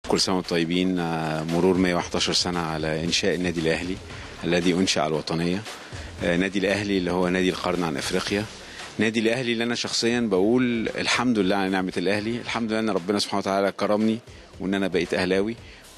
كل سنة وانتم طيبين آه، مرور 111 سنة على إنشاء النادي الأهلي الذي أنشأ على الوطنية آه، نادي الأهلي اللي هو نادي القرن عن أفريقيا نادي الأهلي اللي أنا شخصيا بقول الحمد لله على نعمة الأهلي الحمد لله أن ربنا سبحانه وتعالى كرمني وأن أنا بقيت أهلاوي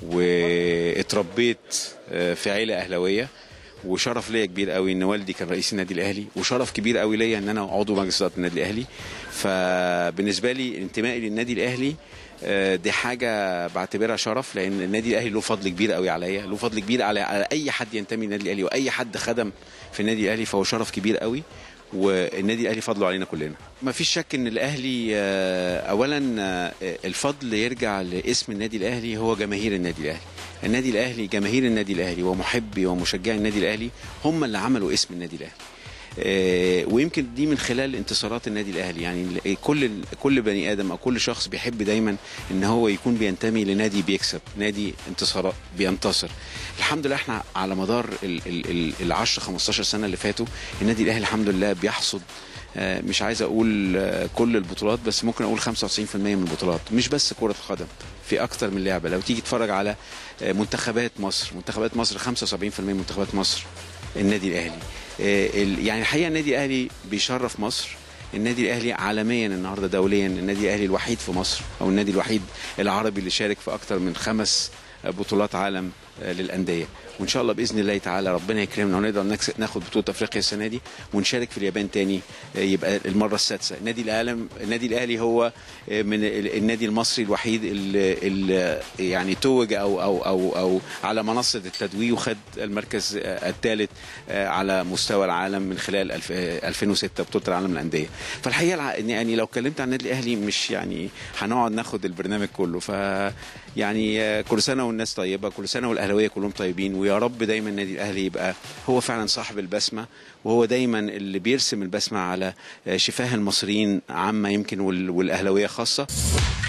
واتربيت آه، في عيلة أهلاوية وشرف ليا كبير قوي ان والدي كان رئيس النادي الاهلي وشرف كبير قوي ليا ان انا عضو مجلس اداره النادي الاهلي فبالنسبه لي انتمائي للنادي الاهلي آه، دي حاجه بعتبرها شرف لان النادي الاهلي له فضل كبير قوي عليا له فضل كبير على على اي حد ينتمي للنادي الاهلي واي حد خدم في النادي الاهلي فهو شرف كبير قوي والنادي الاهلي فضله علينا كلنا ما فيش شك ان الاهلي آه، اولا آه، الفضل يرجع لاسم النادي الاهلي هو جماهير النادي الاهلي النادي الاهلي جماهير النادي الاهلي ومحبي ومشجعي النادي الاهلي هم اللي عملوا اسم النادي الاهلي آه، ويمكن دي من خلال انتصارات النادي الاهلي يعني كل كل بني ادم او كل شخص بيحب دايما ان هو يكون بينتمي لنادي بيكسب نادي انتصارات بينتصر الحمد لله احنا على مدار ال- ال- ال- ال 10 15 سنه اللي فاتوا النادي الاهلي الحمد لله بيحصد آه، مش عايز اقول آه، كل البطولات بس ممكن اقول 95% من البطولات مش بس كره القدم في اكتر من لعبه لو تيجي تتفرج على آه، منتخبات مصر منتخبات مصر 75% من منتخبات مصر النادي الاهلي آه، ال- يعني الحقيقه النادي الاهلي بيشرف مصر النادي الاهلي عالميا النهارده دوليا النادي الاهلي الوحيد في مصر او النادي الوحيد العربي اللي شارك في اكتر من خمس بطولات عالم آه، للانديه وان شاء الله باذن الله تعالى ربنا يكرمنا ونقدر نكس- ناخد بطوله افريقيا السنه دي ونشارك في اليابان تاني آه، يبقى المره السادسه النادي العالم النادي الاهلي هو آه، من ال- النادي المصري الوحيد اللي, اللي يعني توج او او او او على منصه التتويج وخد المركز آه، الثالث آه، على مستوى العالم من خلال الف- آه، 2006 بطوله العالم للانديه فالحقيقه الع- يعني لو اتكلمت عن النادي الاهلي مش يعني هنقعد ناخد البرنامج كله ف يعني آه، كل سنه والناس طيبه كل سنه والاهلاويه كلهم طيبين ويا رب دايما النادي الاهلي يبقى هو فعلا صاحب البسمه وهو دايما اللي بيرسم البسمه على آه، شفاه المصريين عامه يمكن وال- والاهلاويه خاصه